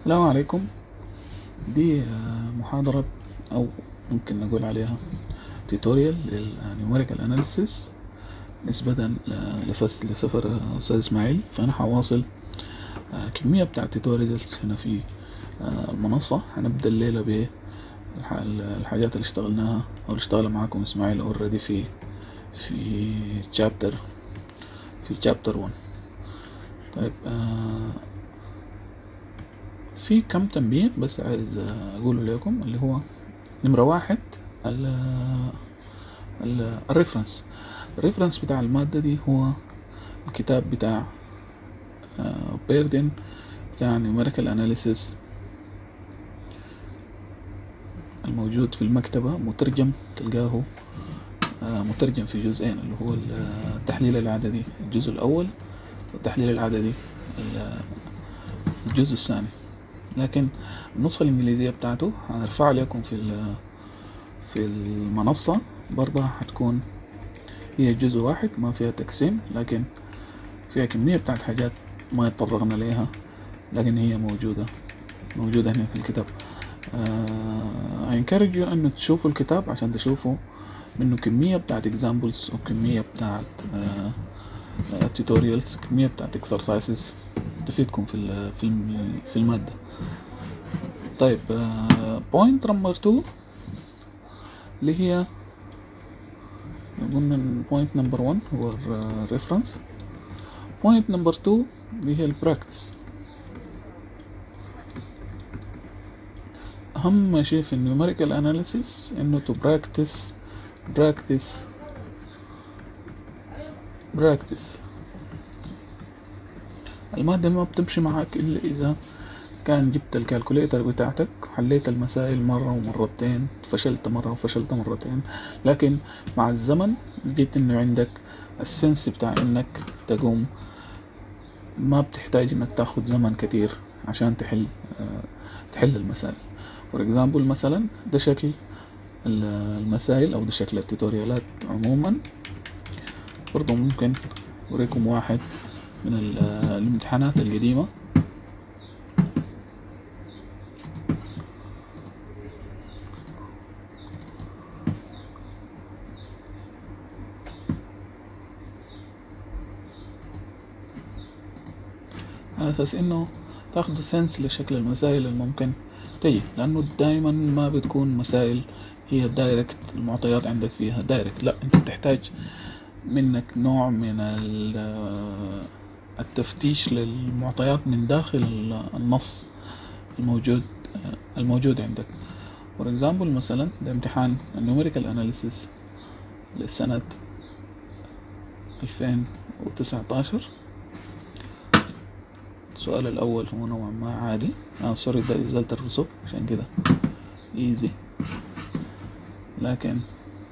السلام عليكم دي آه، محاضرة أو ممكن نقول عليها توتوريال للنيوميريكال أناليسيس نسبة ل- لفصل لسفر أستاذ إسماعيل فأنا حواصل آه، كمية بتاع توتوريالز هنا في آه، المنصة هنبدأ الليلة ب الحاجات اللي اشتغلناها أو اللي اشتغل معاكم إسماعيل اوريدي في في chapter في chapter 1 طيب آه في كم تنبيه بس عايز أقوله لكم اللي هو نمرة واحد ال ال الريفرنس الريفرنس بتاع المادة دي هو الكتاب بتاع بيردن بتاع numerical analysis الموجود في المكتبة مترجم تلقاه آه، مترجم في جزئين اللي هو التحليل العددي الجزء الأول والتحليل العددي ال- الجزء الثاني لكن النسخة الإنجليزية بتاعته هنرفعها لكم في ال- في المنصة برضه هتكون هي جزء واحد ما فيها تقسيم لكن فيها كمية بتاعت حاجات ما تطرقنا ليها لكن هي موجودة موجودة هنا في الكتاب آه I encourage you أنه تشوفوا الكتاب عشان تشوفوا منه كمية بتاعت examples وكمية بتاعت آه tutorials كمية بتاعت exercises تفيدكم في ال- في الم- في المادة طيب بوينت نمبر 2 اللي هي قلنا البوينت نمبر 1 هو الريفرنس بوينت نمبر 2 اللي هي البراكتس أهم شيء في النيوميريكال أناليسيس إنه تو براكتس براكتس براكتس المادة ما بتمشي معك إلا إذا كان جبت الكالكوليتر بتاعتك حليت المسائل مرة ومرتين فشلت مرة وفشلت مرتين لكن مع الزمن لقيت إنه عندك السنس بتاع إنك تقوم ما بتحتاج إنك تاخد زمن كتير عشان تحل آه، تحل المسائل فور اكزامبل مثلا ده شكل ال- المسائل أو ده شكل التوتوريالات عموما برضه ممكن أوريكم واحد من ال- الامتحانات القديمة على أساس إنه تاخدوا سنس لشكل المسائل الممكن تجي لأنه دايما ما بتكون مسائل هي دايركت المعطيات عندك فيها دايركت لا أنت بتحتاج منك نوع من ال- التفتيش للمعطيات من داخل النص الموجود الموجود عندك فور اكزامبل مثلا ده امتحان النيوميريكال اناليسيس للسنة 2019 السؤال الأول هو نوعا ما عادي اه سوري ده إزالة الرسوب عشان كده ايزي لكن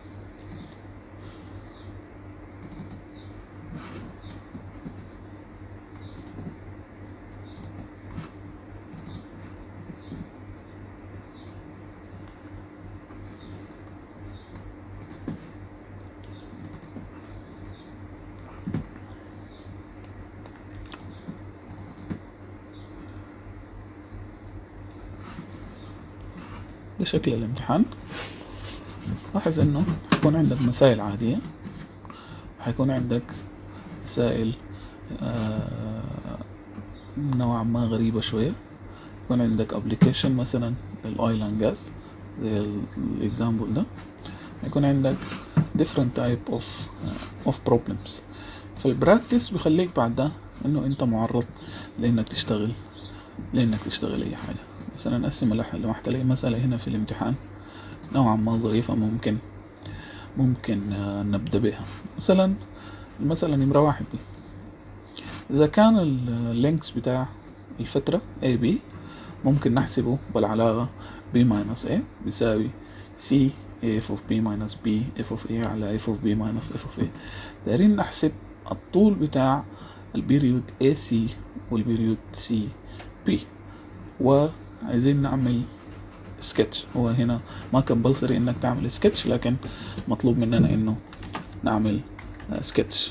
ده شكل الامتحان لاحظ انه حيكون عندك مسائل عادية حيكون عندك مسائل آه، نوعا ما غريبة شوية يكون عندك application مثلا للأويل اند جاز زي الاكزامبل ده يكون عندك different type of uh, of problems فالبراكتس بيخليك بعد ده انه انت معرض لانك تشتغل لانك تشتغل اي حاجة مثلا نقسم اللي لمحت لي مسألة هنا في الامتحان نوعا ما ظريفة ممكن ممكن آه، نبدأ بها مثلا المسألة نمرة واحد دي إذا كان اللينكس بتاع الفترة A B ممكن نحسبه بالعلاقة B minus A بيساوي C A f of B minus B f of A على f of B minus f of A دايرين نحسب الطول بتاع البيريود AC والبيريود C B وعايزين نعمل سكتش هو هنا ما كمبلسري انك تعمل سكتش لكن مطلوب مننا انه نعمل سكتش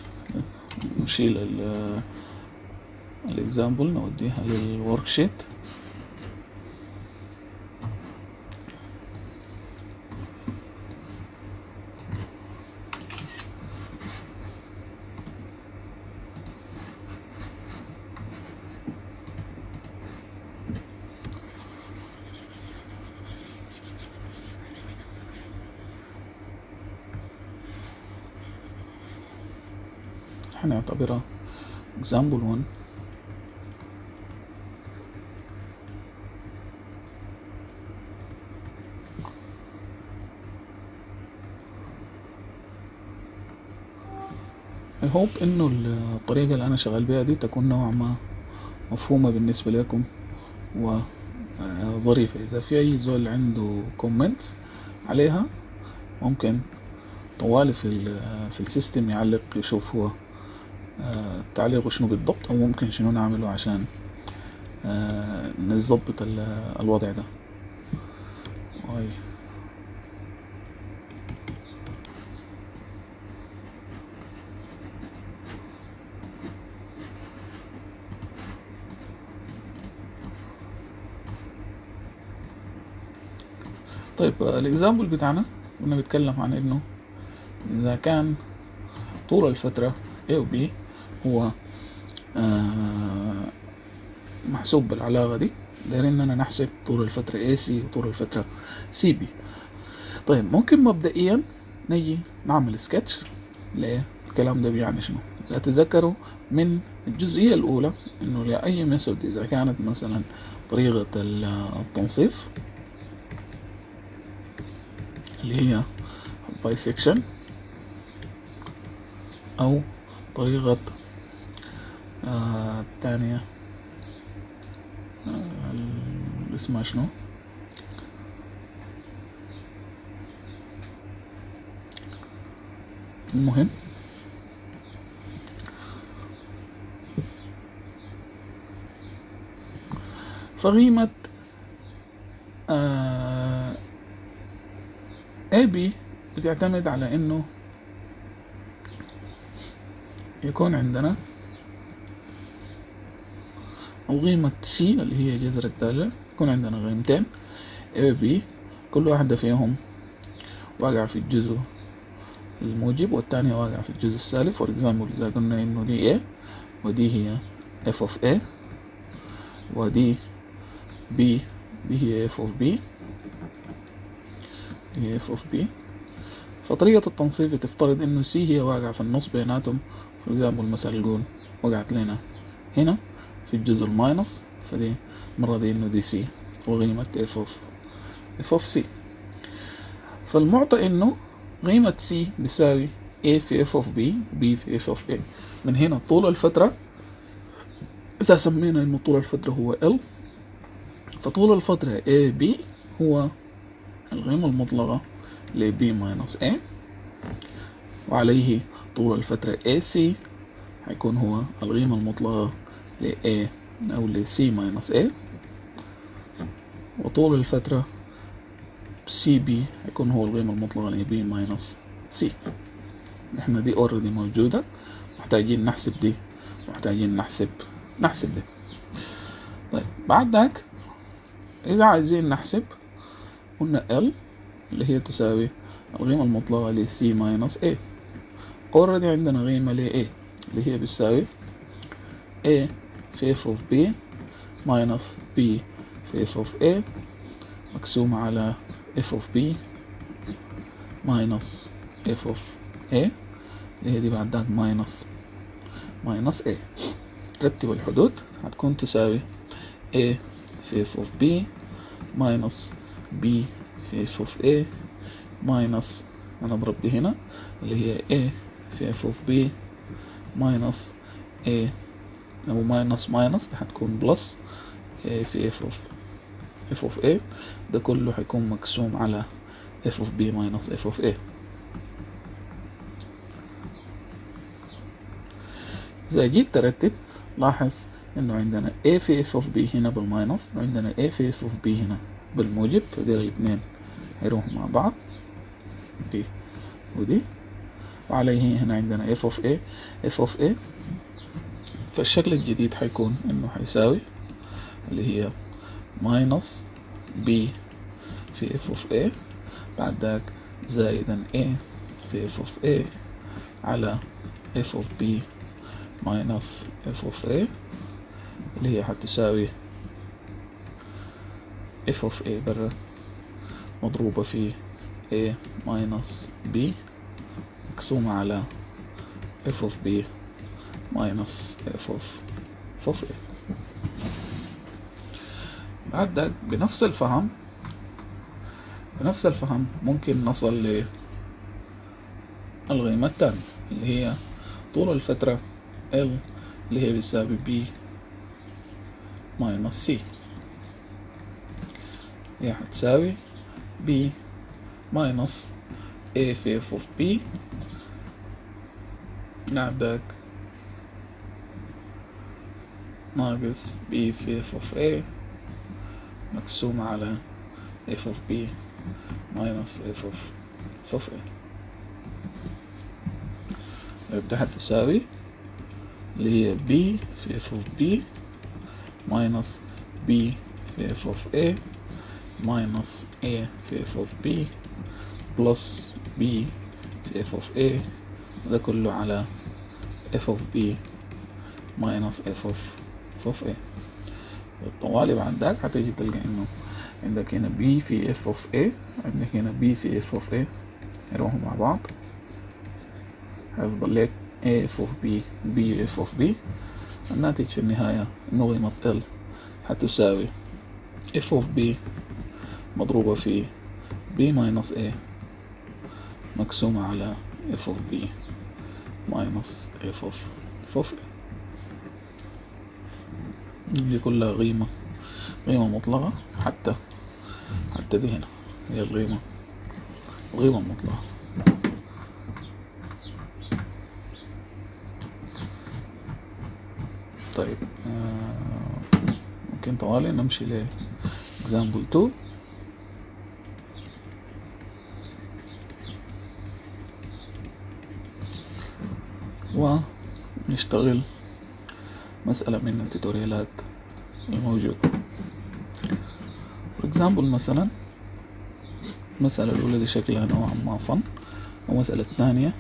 نشيل الاكزامبل نوديها للورك شيت حنعتبرها example 1 I hope انه الطريقة اللي انا شغال بيها دي تكون نوعا ما مفهومة بالنسبة لكم وظريفة اذا في اي زول عنده كومنتس عليها ممكن طوالي في ال- في السيستم يعلق يشوف هو آه، تعليقه شنو بالضبط او ممكن شنو نعمله عشان آه، نظبط ال- الوضع ده واي. طيب آه، الاكزامبل بتاعنا كنا بنتكلم عن انه اذا كان طول الفترة A و B هو آه، محسوب بالعلاقة دي دايرين اننا نحسب طول الفترة AC وطول الفترة CB طيب ممكن مبدئيا نجي نعمل سكتش للكلام ده بيعني شنو إذا تذكروا من الجزئية الأولى إنه لأي ميثود إذا كانت مثلا طريقة ال- التنصيف اللي هي بايسكشن أو طريقة آه الثانية آه ال- اسمها شنو المهم فقيمة آه AB بتعتمد على انه يكون عندنا أو قيمة C اللي هي جذر الدالة يكون عندنا قيمتين A و B كل واحدة فيهم واقعة في الجزء الموجب والتانية واقعة في الجزء السالب فور اكزامبل إذا قلنا إنه دي A ودي هي F of A ودي B دي هي F of B هي F of B فطريقة التنصيف تفترض إنه C هي واقعة في النص بيناتهم فور اكزامبل مثلا نقول وقعت لنا هنا في الجزء الماينس فدي مرة دي إنه دي C وقيمة F of F of C فالمعطى إنه قيمة C بيساوي A في F of B B في F of A من هنا طول الفترة إذا سمينا إنه طول الفترة هو L فطول الفترة A B هو القيمة المطلقة ل B minus A وعليه طول الفترة AC هيكون هو القيمة المطلقة ل A أو ل C minus A وطول الفترة سي بي هيكون هو القيمة المطلقة ل بي ماينس سي احنا دي اوريدي موجودة محتاجين نحسب دي محتاجين نحسب نحسب دي طيب بعد ذاك إذا عايزين نحسب قلنا ال اللي هي تساوي القيمة المطلقة ل سي ماينس A اوريدي عندنا قيمة ل A اللي هي بتساوي A في F of B ماينس B في F of A مقسومة على f of b minus f of a اللي هي دي بعد ذاك minus minus a رتب الحدود هتكون تساوي a في f of b minus b في f of a minus أنا أضرب دي هنا اللي هي a في f of b minus a أو minus minus دي هتكون plus a في f of f of a ده كله هيكون مقسوم على f of b minus f of a إذا جيت ترتب لاحظ إنه عندنا a في f of b هنا بالماينس وعندنا a في f of b هنا بالموجب فدول الاتنين هيروحوا مع بعض دي ودي وعليه هنا عندنا f of a f of a فالشكل الجديد هيكون إنه هيساوي اللي هي ماينس b في f of a بعد ذاك زائدا a في f of a على f of b minus f of a اللي هي هتساوي f of a برا مضروبة في a minus b مقسومة على f of b ماينس اف اوف اوف اي بعد ذاك بنفس الفهم بنفس الفهم ممكن نصل ل القيمة التانية اللي هي طول الفترة L اللي هي بيساوي B ماينس C هي هتساوي B ماينس A في F of B نعدك ناقص B في F of A مقسوم على F of B ماينس F of F of A يبقى هتساوي اللي هي B في F of B ماينس B في F of A ماينس A في F of B بلس B في F of A ده كله على F of B ماينس F of F of A طوالي بعد ذاك هتيجي تلقى انه عندك هنا B في F of A عندك هنا B في F of A يروحوا مع بعض هيفضل لك A F of B B F of B الناتج في النهاية انه قيمة L هتساوي F of B مضروبة في B minus A مقسومة على F of B minus F of F of A دي كلها قيمة قيمة مطلقة حتى حتى دي هنا هي القيمة القيمة المطلقة طيب آه ممكن طوالي نمشي ل example 2 ونشتغل مسألة من التوتوريالات الموجودة for example مثلا المسألة الأولى دي شكلها نوعا ما فن والمسألة الثانية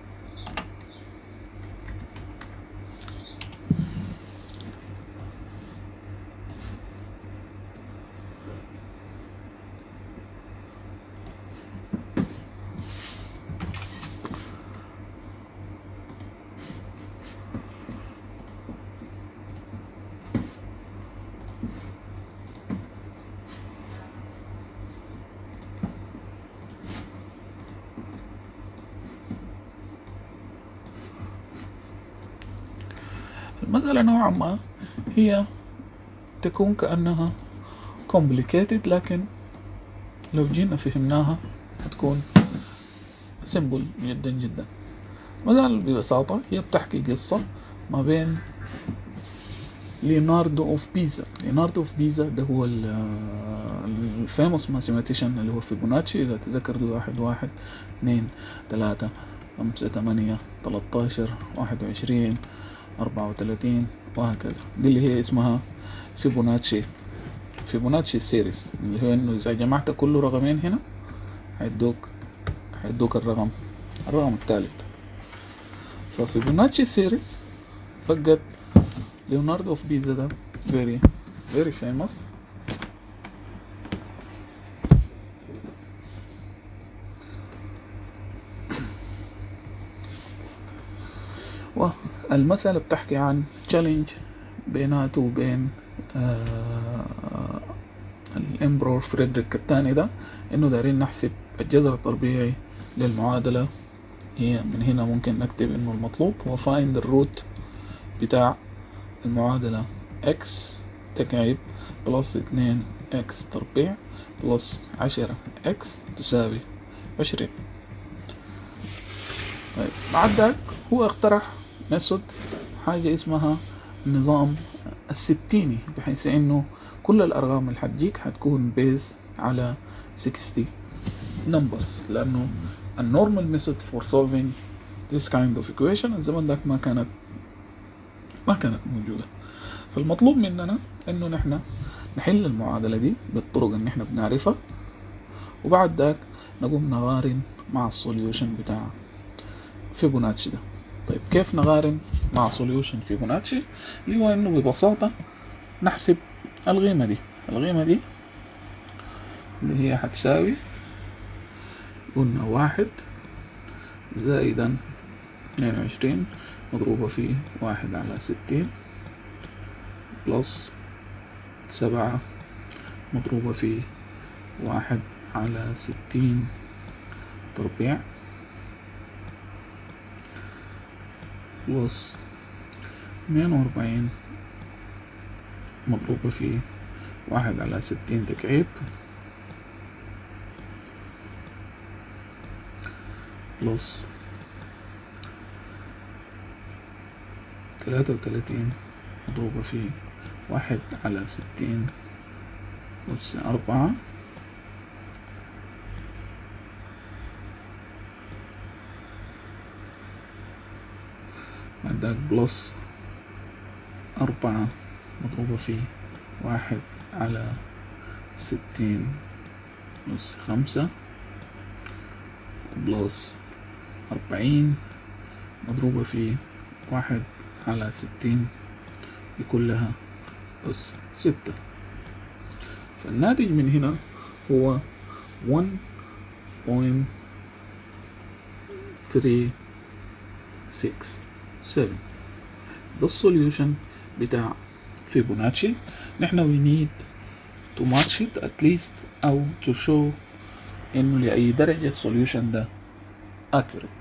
المسألة نوعا ما هي تكون كأنها complicated لكن لو جينا فهمناها هتكون سيمبل جدا جدا مثلا ببساطة هي بتحكي قصة ما بين ليوناردو اوف بيزا ليوناردو اوف بيزا ده هو الفيموس ماثيماتيشن اللي هو فيبوناتشي اذا تذكر دي واحد واحد اثنين ثلاثة خمسة ثمانية تلاتاشر واحد وعشرين أربعة وثلاثين وهكذا دي اللي هي اسمها فيبوناتشي فيبوناتشي سيريز اللي هو انه اذا جمعت كل رقمين هنا هيدوك هيدوك الرقم الرقم الثالث ففيبوناتشي سيريز فقط ليوناردو اوف بيزا ده very very famous والمسألة بتحكي عن تشالنج بيناته وبين آه الامبرور فريدريك الثاني ده انه دايرين نحسب الجذر التربيعي للمعادلة هي من هنا ممكن نكتب انه المطلوب هو find الروت بتاع المعادلة x تكعيب بلس اتنين x تربيع بلس عشرة x تساوي عشرين طيب بعد ذاك هو اقترح ميثود حاجة اسمها النظام الستيني بحيث انه كل الارقام اللي حتجيك حتكون بيز على 60 numbers لانه النورمال ميثود فور solving this kind of equation الزمن ذاك ما كانت ما كانت موجودة فالمطلوب مننا انه نحن نحل المعادلة دي بالطرق اللي نحن بنعرفها وبعد ذاك نقوم نقارن مع السوليوشن بتاع فيبوناتشي ده طيب كيف نقارن مع سوليوشن فيبوناتشي اللي هو انه ببساطة نحسب القيمة دي القيمة دي اللي هي هتساوي قلنا واحد زائدا اثنين وعشرين مضروبة في واحد على ستين بلس سبعة مضروبة في واحد على ستين تربيع بلس مية وأربعين مضروبة في واحد على ستين تكعيب بلس تلاتة وتلاتين مضروبة في واحد على ستين أس أربعة عندك بلس أربعة مضروبة في واحد على ستين أس خمسة بلس أربعين مضروبة في واحد على ستين بكلها أس ستة فالناتج من هنا هو 1.367 ده السوليوشن بتاع فيبوناتشي نحن we need to match it at least أو to show إنه لأي درجة السوليوشن ده accurate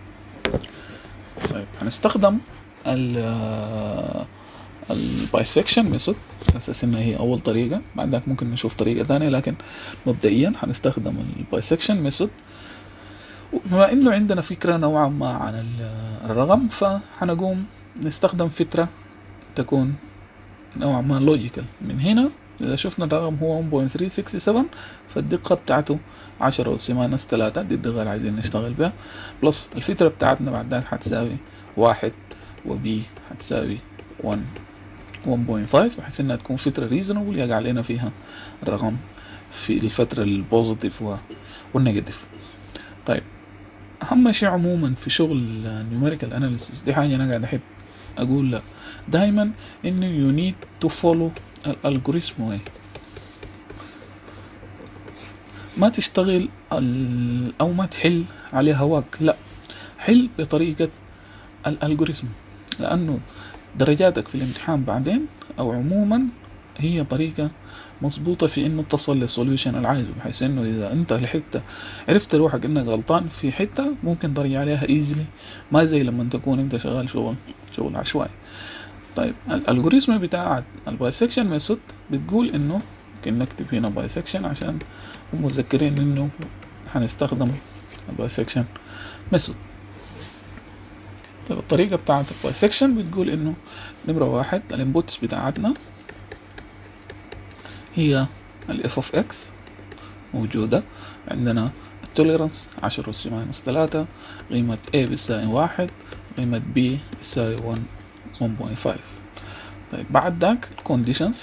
طيب هنستخدم ال البايسكشن ميثود على اساس انها هي اول طريقه بعدك ممكن نشوف طريقه ثانيه لكن مبدئيا هنستخدم البايسكشن ميثود بما انه عندنا فكره نوعا ما عن الرقم فحنقوم نستخدم فتره تكون نوعا ما لوجيكال من هنا إذا شفنا الرقم هو 1.367 فالدقة بتاعته 10 أس ماينس 3 دي الدقة اللي عايزين نشتغل بها بلس الفترة بتاعتنا بعد ذاك حتساوي واحد وبي حتساوي 1 1.5 بحيث انها تكون فترة ريزونبل يقع علينا فيها الرقم في الفترة البوزيتيف والنيجاتيف طيب أهم شيء عموما في شغل النيوميريكال اناليسيس دي حاجة أنا قاعد أحب أقول لك دايما إنه you need to follow الالجوريثم واي ما تشتغل او ما تحل عليه هواك لا حل بطريقة الالجوريثم لانه درجاتك في الامتحان بعدين او عموما هي طريقة مظبوطة في انه تصل للسوليوشن العايزه بحيث انه اذا انت لحقت عرفت روحك انك غلطان في حتة ممكن ترجع عليها ايزلي ما زي لما تكون انت شغال شغل شغل عشوائي طيب الالجوريزم بتاع البايسكشن ميثود بتقول انه ممكن نكتب هنا بايسكشن عشان هم متذكرين انه هنستخدم البايسكشن ميثود طيب الطريقة بتاعت البايسكشن بتقول انه نمرة واحد الانبوتس بتاعتنا هي الاف اوف اكس موجودة عندنا التوليرانس عشرة أس ماينس تلاتة قيمة A بتساوي واحد قيمة B بتساوي 1 1.5 طيب بعد ذاك الكونديشنز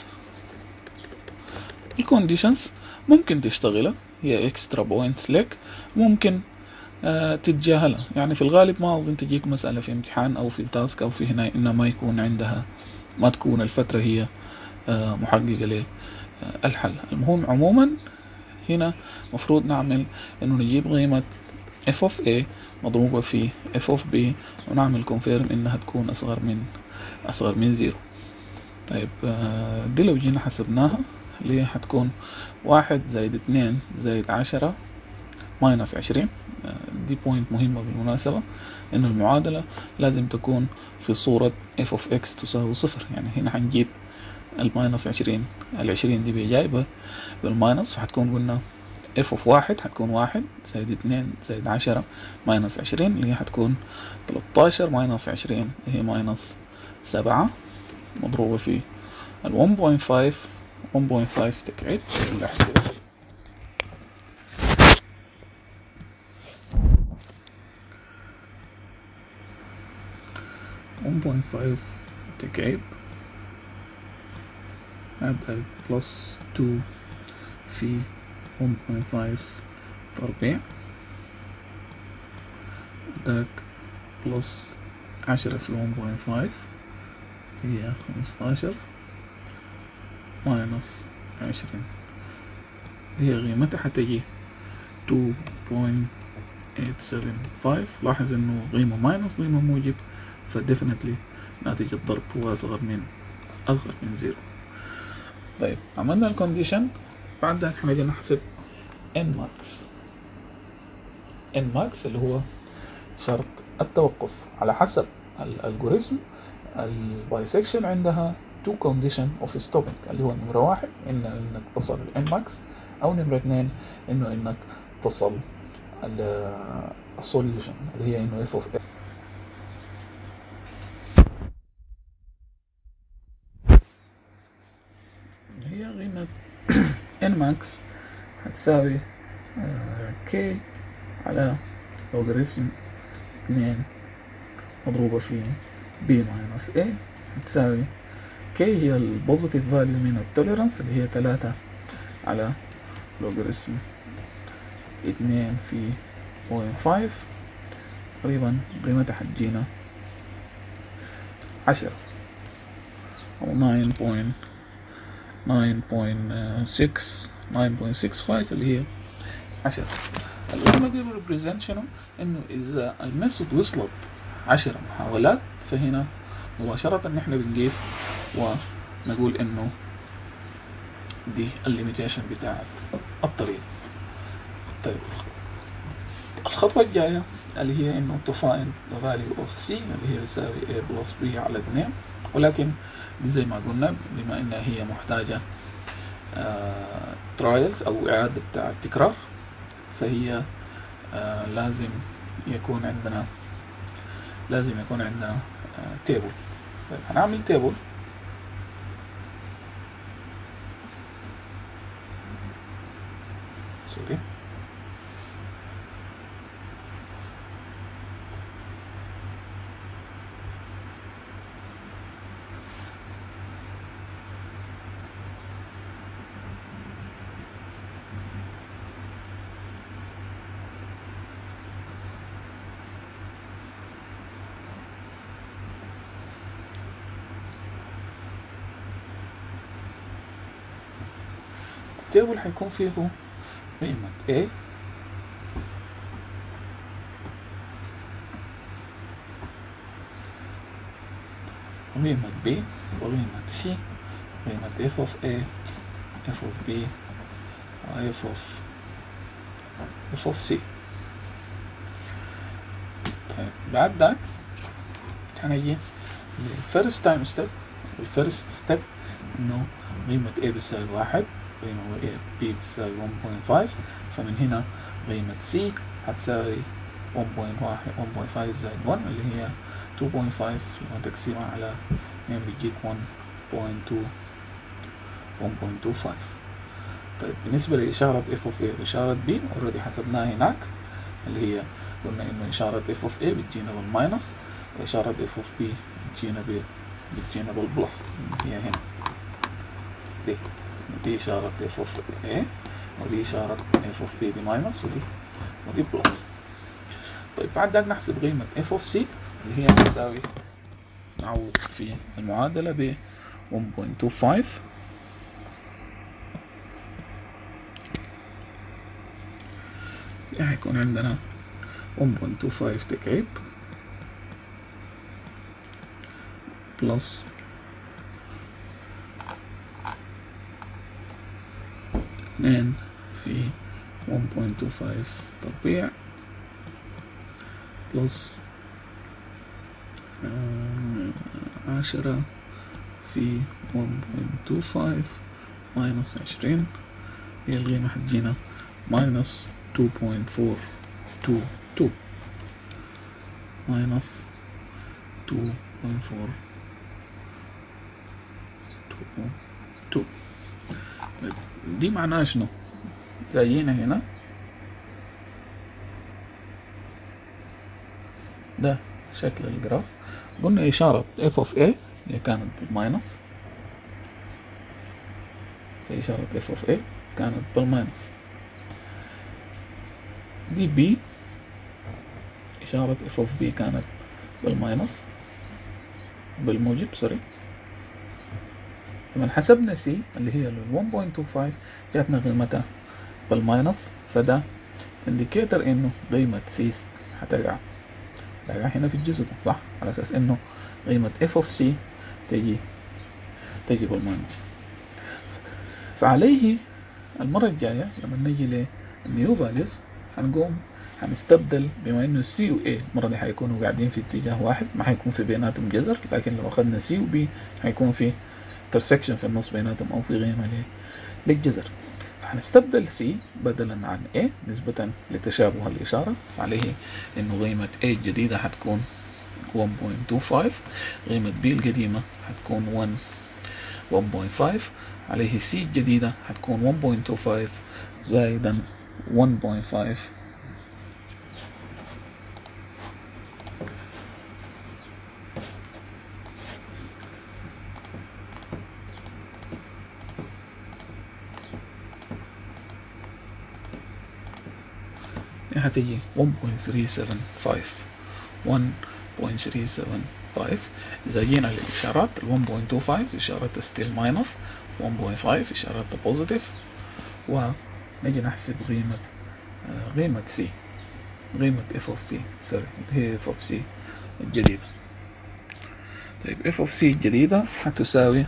الكونديشنز ممكن تشتغلها هي اكسترا بوينتس لك ممكن آه تتجاهلها يعني في الغالب ما اظن تجيك مسألة في امتحان او في تاسك او في هنا انه ما يكون عندها ما تكون الفترة هي آه محققة له آه الحل المهم عموما هنا مفروض نعمل انه نجيب قيمة f of a مضروبة في f of b ونعمل كونفيرم انها تكون اصغر من اصغر من زيرو طيب دي لو جينا حسبناها اللي هي حتكون واحد زائد اتنين زائد عشرة ماينس عشرين دي بوينت مهمة بالمناسبة إن المعادلة لازم تكون في صورة f of x تساوي صفر يعني هنا حنجيب الماينس عشرين العشرين دي بجايبة بالماينس فحتكون قلنا اف اوف واحد حتكون واحد زائد اتنين زائد عشرة ماينس عشرين اللي هي حتكون تلاتاشر ماينس عشرين هي ماينس سبعة مضروبة في ال 1.5 1.5 تكعيب الأحسبة one point five تكعيب أبقى بلس تو في 1.5 تربيع داك بلس عشرة في 1.5 هي خمستاشر ماينس عشرين هي قيمتها حتجي 2.875 لاحظ انه قيمة ماينس قيمة موجب فديفنتلي ناتج الضرب هو أصغر من أصغر من زيرو طيب عملنا الكونديشن بعد ذلك حنجي نحسب ان ماكس ان ماكس اللي هو شرط التوقف على حسب الالجوريزم البايسكشن عندها تو كونديشن اوف ستوبنج اللي هو نمرة واحد إن انك تصل الان ماكس او نمرة اثنين انه انك تصل السوليوشن اللي هي انه اف اوف هي قيمة ان ماكس هتساوي كي على لوغاريتم اتنين مضروبة في بي ماينس اي هتساوي كي هي البوزيتيف فاليو من التوليرانس اللي هي تلاتة على لوغاريتم اتنين في بوين فايف تقريبا قيمتها حتجينا عشرة أو ناين بوين ناين بوين سكس ناين بوين سكس فايف اللي هي عشرة القيمة دي ريبريزنت شنو؟ إنه إذا الميثود وصلت عشرة محاولات فهنا مباشرة نحن بنجيب ونقول إنه دي الليميتيشن بتاعت الطريقة طيب الخطوة الجاية اللي هي انه to find the value of c اللي هي بتساوي a plus b على 2 ولكن دي زي ما قلنا بما انها هي محتاجة ترايلز uh, او اعادة بتاع التكرار فهي uh, لازم يكون عندنا لازم يكون عندنا تيبل uh, طيب هنعمل تيبل سوري التيبل حيكون فيه قيمة A قيمة B وقيمة C قيمة F of A F of B و F of F of C طيب بعد ده هنجي للفيرست تايم ستيب الفيرست ستيب انه قيمة A بتساوي واحد قيمة B بتساوي 1.5 فمن هنا قيمة C هتساوي 1.1 1.5 زائد 1 اللي هي 2.5 لما تقسمها على 2 بيجيك 1.2 1.25 طيب بالنسبة لإشارة f of a وإشارة b اوريدي حسبناها هناك اللي هي قلنا إنه إشارة f of a بتجينا بالماينس وإشارة f of b بتجينا ب بتجينا بالبلس هي هنا دي دي إشارة f of a ودي إشارة f of b دي ماينس ودي ودي بلس طيب بعد ذلك نحسب قيمة f of c اللي هي تساوي نعوض في المعادلة ب 1.25 هيكون عندنا 1.25 تكعيب بلس اثنين في 1.25 تربيع بلس عشرة في 1.25 ماينس عشرين هي القيمة حتجينا ماينس 2.422 ماينس 2.422 دي معناها شنو؟ جايين هنا ده شكل الجراف قلنا إشارة f of a اللي كانت بالماينس في إشارة f of a كانت بالماينس دي b إشارة f of b كانت بالماينس بالموجب سوري لما حسبنا c اللي هي ال 1.25 جاتنا قيمتها بالماينس فده انديكيتر انه قيمة c هتقع لاقيها هنا في الجزء ده صح على اساس انه قيمة اف اوف سي تجي تجي بالماينس فعليه المرة الجاية لما نجي للنيو فاليوز هنقوم هنستبدل بما انه سي و A المرة دي هيكونوا قاعدين في اتجاه واحد ما هيكون في بيناتهم جذر لكن لو اخذنا سي و B هيكون في intersection في النص بيناتهم او في قيمة للجذر فهنستبدل سي بدلا عن A نسبة لتشابه الإشارة عليه إنه قيمة A الجديدة هتكون 1.25 قيمة B القديمة هتكون 1 1.5 عليه C الجديدة هتكون 1.25 زائدا 1.5 هتيجي 1.375 1.375 إذا جينا للإشارات ال 1.25 إشارة ستيل ماينس 1.5 إشارة بوزيتيف ونجي نحسب قيمة قيمة سي قيمة اف اوف سي سوري هي اف اوف سي الجديدة طيب اف اوف سي الجديدة هتساوي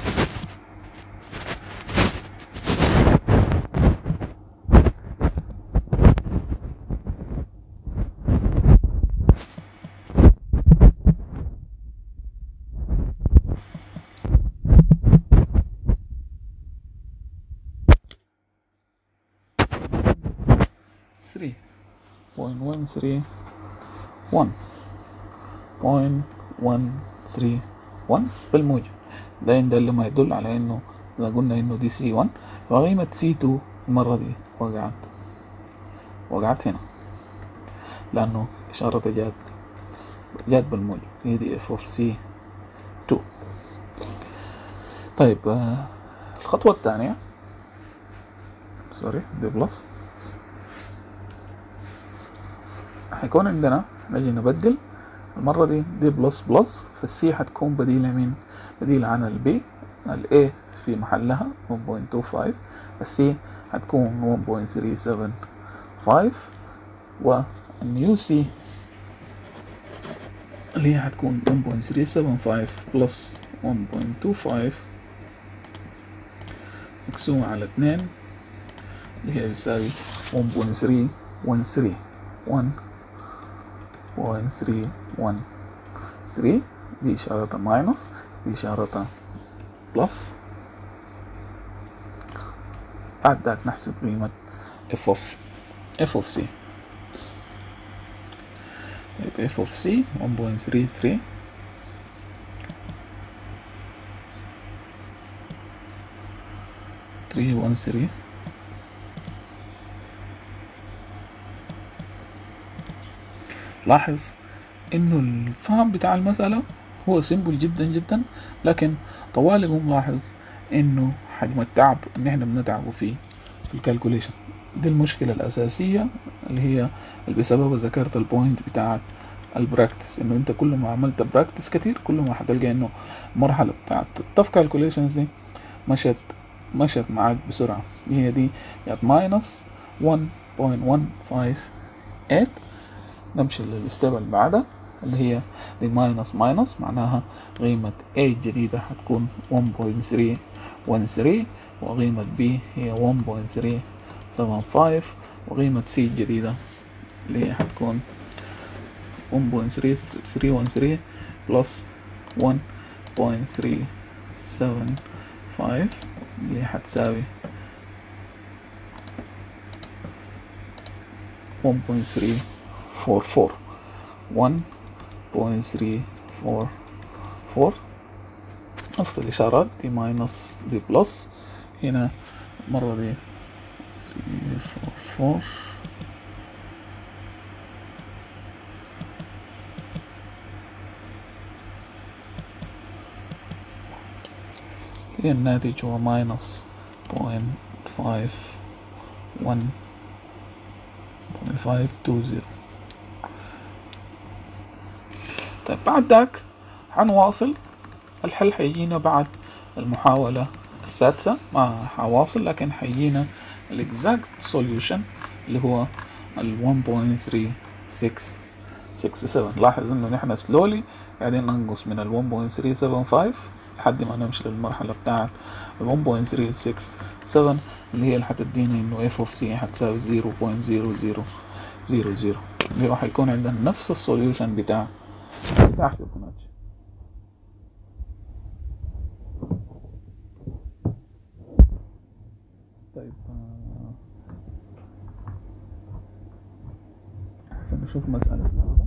three point one three one point one three one بالموجب ده ده اللي ما يدل على انه اذا قلنا انه دي سي 1 فقيمة سي 2 المرة دي وقعت وقعت هنا لانه اشارة جات جات بالموجب هي دي اف اوف سي 2 طيب آه الخطوة الثانية سوري دي بلس هيكون عندنا نجي نبدل المرة دي دي بلس بلس فالسي هتكون بديلة من بديلة عن البي الاي في محلها 1.25 السي هتكون 1.375 والنيو سي اللي هي هتكون 1.375 بلس 1.25 مقسومة على 2 اللي هي بيساوي 1.313 1 0.313 دي إشارة ماينس دي إشارة بلس بعد ذاك نحسب قيمة f of f of c يبقى f of c 1.33 313 لاحظ انه الفهم بتاع المسألة هو سيمبل جدا جدا لكن طوالي هو ملاحظ انه حجم التعب ان احنا بنتعبه فيه في الكالكوليشن دي المشكلة الأساسية اللي هي اللي بسببها ذكرت البوينت بتاعت البراكتس انه انت كل ما عملت براكتس كتير كل ما هتلقى انه المرحلة بتاعت التف كالكوليشنز دي مشت مشت معاك بسرعة هي دي يعني ماينس 1.158 نمشي للستيب اللي بعدها اللي هي دي ماينس ماينس معناها قيمة A الجديدة هتكون 1.313 وقيمة B هي 1.375 وقيمة C الجديدة اللي هي هتكون 1.313 بلس 1.375 اللي هتساوي 1.344 1.344 نفس الإشارات دي ماينس دي بلس هنا المرة دي 344 هي الناتج هو ماينس بوينت فايف ون بوينت فايف تو زيرو طيب بعد ذاك حنواصل الحل حيجينا بعد المحاولة السادسة ما حواصل لكن حيجينا الاكزاكت سوليوشن اللي هو ال 1.367 67 لاحظ انه نحن سلولي قاعدين ننقص من ال 1.375 لحد ما نمشي للمرحلة بتاعت ال 1.367 اللي هي اللي حتدينا انه اف اوف سي حتساوي 0.0000 اللي هو حيكون عندنا نفس السوليوشن بتاع بتاع فيبوناتشي طيب آه، عشان نشوف مسألة جديدة.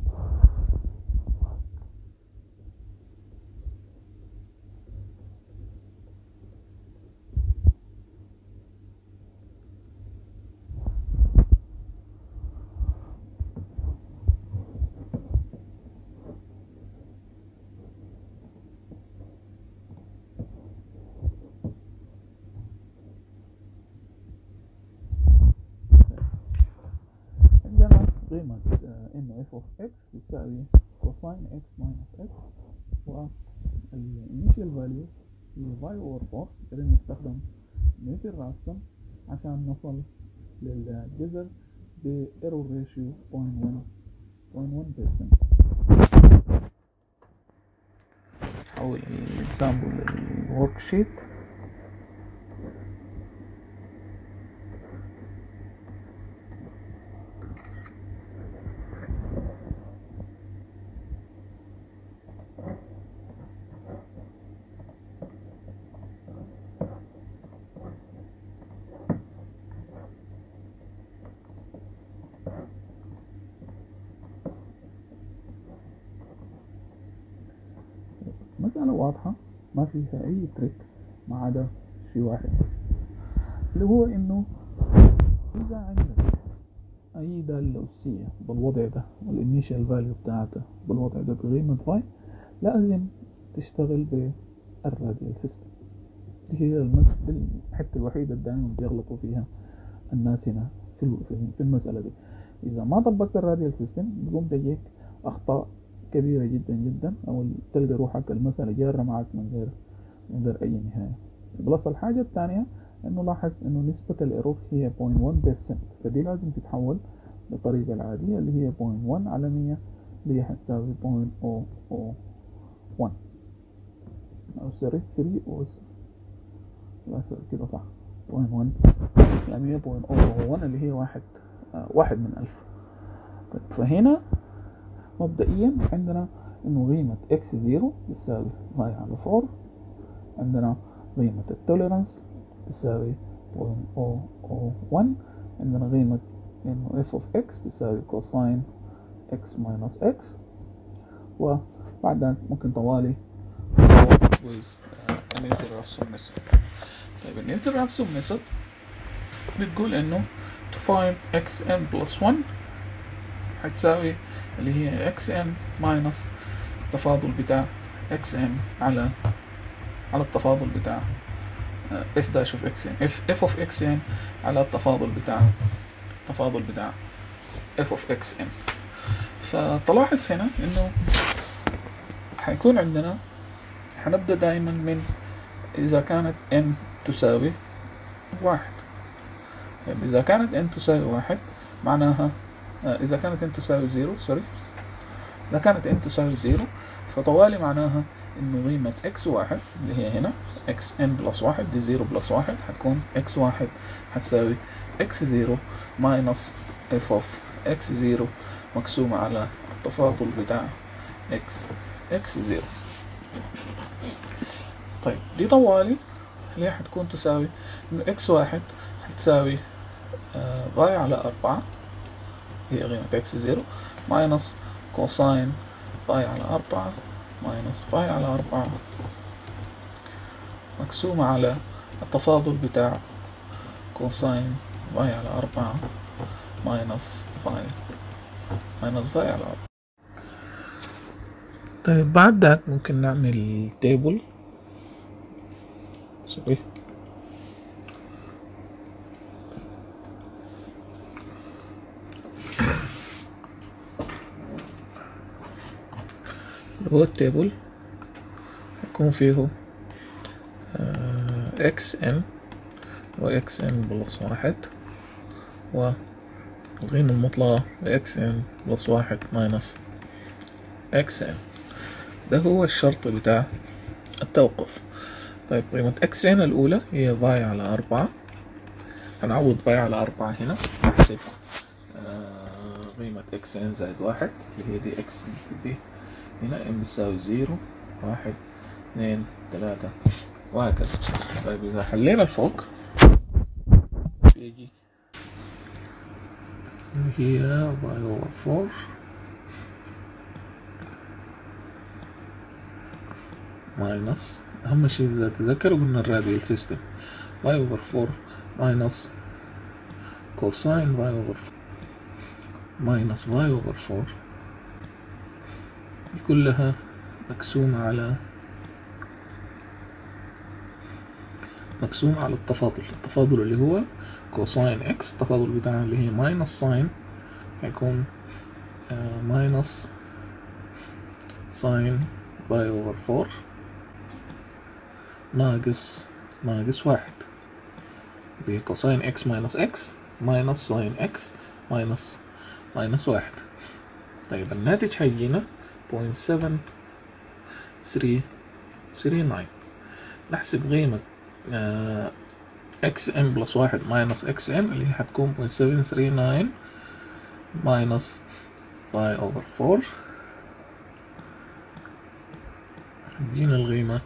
عندنا قيمة انه اف اوف اكس يساوي كوساين اكس ماينس اكس والانيشال فاليو هي باي اوفر 4 قدرنا نستخدم نيوتن راسم عشان نصل للجذر بايرور ريشيو 0.1 0.1% حول الاكزامبل للورك شيت مسألة واضحة ما فيها أي تريك ما عدا شيء واحد بس اللي هو إنه إذا عندك أي دالة أسية بالوضع ده والإنيشال فاليو بتاعتها بالوضع ده بقيمة فاي لازم تشتغل بالراديال سيستم دي هي المس- دي الحتة الوحيدة اللي دايما بيغلطوا فيها الناس هنا في ال- في- في المسألة دي إذا ما طبقت الراديال سيستم بيقوم تجيك أخطاء كبيرة جدا جدا أو تلقى روحك المسألة جارة معك من غير من غير أي نهاية بلس الحاجة الثانية إنه لاحظ إنه نسبة الإيرور هي 0.1% فدي لازم تتحول بالطريقة العادية اللي هي 0.1 على 100 اللي هي حتساوي 0.001 أو سوري 3 أو لا سوري كده صح 0.1 يعني هي 0.001 اللي هي واحد آه، واحد من ألف طيب فهنا مبدئيا عندنا انه قيمة اكس زيرو بتساوي باي على فور عندنا قيمة التوليرانس بتساوي 0.001 عندنا قيمة انه اف اوف اكس بتساوي كوساين اكس ماينس اكس وبعد ذلك ممكن طوالي with uh, a Navier-Raphson method طيب ال Navier-Raphson method بتقول انه to find xn plus 1 هتساوي اللي هي xn minus التفاضل بتاع xn على على التفاضل بتاع آه، f dash of xn f, f of xn على التفاضل بتاع التفاضل بتاع f of xn فتلاحظ هنا انه حيكون عندنا حنبدأ دائما من إذا كانت n تساوي واحد طيب إذا كانت n تساوي واحد معناها آه، إذا كانت n تساوي زيرو سوري إذا كانت n تساوي زيرو فطوالي معناها إنه قيمة x واحد اللي هي هنا x n بلس واحد دي زيرو بلس واحد حتكون x واحد حتساوي x زيرو ماينس f of x زيرو مقسومة على التفاضل بتاع x x زيرو طيب دي طوالي اللي هي حتكون تساوي إنه x واحد حتساوي آه باي على أربعة هي قيمة اكس زيرو ماينس كوساين فاي على أربعة ماينس فاي على أربعة مقسومة على التفاضل بتاع كوساين فاي على أربعة ماينس فاي ماينس فاي على أربعة طيب بعد ذاك ممكن نعمل تيبل سوري هو التيبل يكون فيه اكس ان واكس ان بلس واحد والقيمة المطلقة لاكس ان بلس واحد ماينس اكس ان ده هو الشرط بتاع التوقف طيب قيمة اكس ان الأولى هي فاي على أربعة هنعوض فاي على أربعة هنا نحسب آه، قيمة اكس ان زائد واحد اللي هي دي اكس دي هنا ام بتساوي زيرو واحد اثنين ثلاثة وهكذا طيب إذا حلينا الفوق بيجي اللي هي باي اوفر فور ماينس أهم شيء إذا تذكروا قلنا الراديال سيستم باي اوفر فور ماينس كوساين باي اوفر فور ماينس باي اوفر فور دي كلها مقسومة على مقسوم على التفاضل التفاضل اللي هو كوساين اكس التفاضل بتاعنا اللي هي ماينس ساين هيكون ماينس ساين باي اوفر فور ناقص ناقص واحد اللي هي كوساين اكس ماينس اكس ماينس ساين اكس ماينس ماينس واحد طيب الناتج هيجينا بوينت سفن ثري ثري ناين نحسب قيمة اكس ان بلس واحد ماينس اكس ان اللي هي هتكون بوينت سفن ثري ناين ماينس باي اوفر فور تجينا القيمة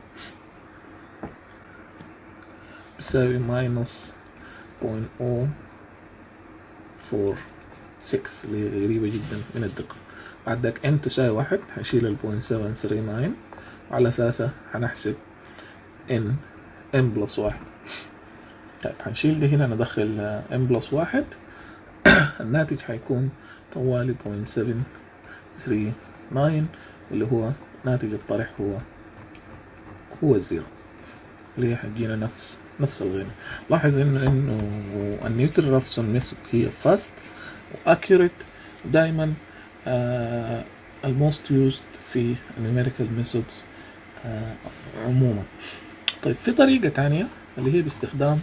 بيساوي ماينس بوينت او فور سكس اللي هي غريبة جدا من الدقة عندك n تساوي واحد هنشيل البوينت سفن ثري ناين وعلى أساسه هنحسب n n بلس واحد طيب هنشيل دي هنا ندخل n بلس واحد الناتج هيكون طوالي بوينت سفن ثري ناين واللي هو ناتج الطرح هو هو زيرو اللي هي حتجينا نفس نفس القيمة لاحظ انه انه النيوتن رافسون ميثود هي فاست واكيوريت دايما آه الموست يوزد في النيوميريكال ميثودز آه عموما طيب في طريقة تانية اللي هي باستخدام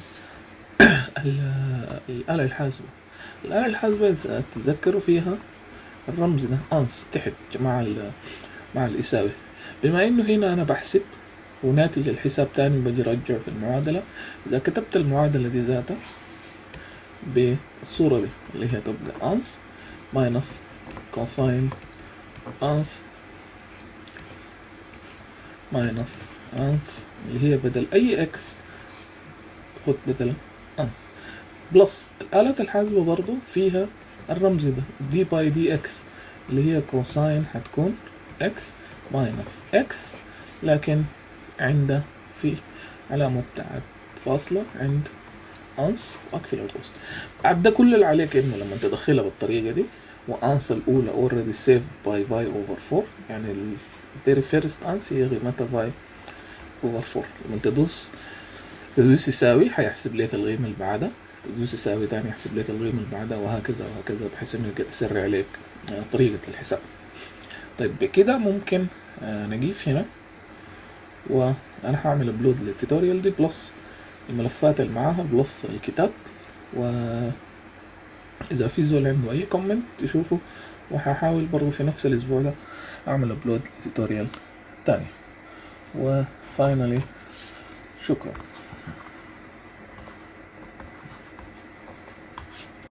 الآلة الحاسبة الآلة الحاسبة إذا تتذكروا فيها الرمز ده أنس تحت مع مع الإساوي بما إنه هنا أنا بحسب وناتج الحساب تاني بجي رجعه في المعادلة إذا كتبت المعادلة دي ذاتها بالصورة دي اللي هي تبقى أنس ماينس كوساين أنس ماينس أنس اللي هي بدل أي إكس خد بدل أنس بلس الآلة الحاسبة برضو فيها الرمز ده دي باي دي إكس اللي هي كوساين حتكون إكس ماينس إكس لكن عند في علامة بتاعت فاصلة عند أنس وأقفل القوس بعد ده كل اللي عليك إنه لما تدخلها بالطريقة دي وأنس الأولى already saved by y over 4 يعني ال very first أنس هي قيمتها y over 4 لما تدوس تدوس يساوي حيحسب لك القيمة اللي بعدها تدوس يساوي تاني يحسب لك القيمة اللي بعدها وهكذا وهكذا بحيث إنه يسرع عليك طريقة الحساب طيب بكده ممكن نجيف هنا وانا هعمل ابلود للتوتوريال دي بلس الملفات اللي معاها بلس الكتاب و اذا في زول عنده اي كومنت يشوفه وهحاول برضه في نفس الاسبوع ده اعمل ابلود لتوتوريال تاني وفاينلي شكرا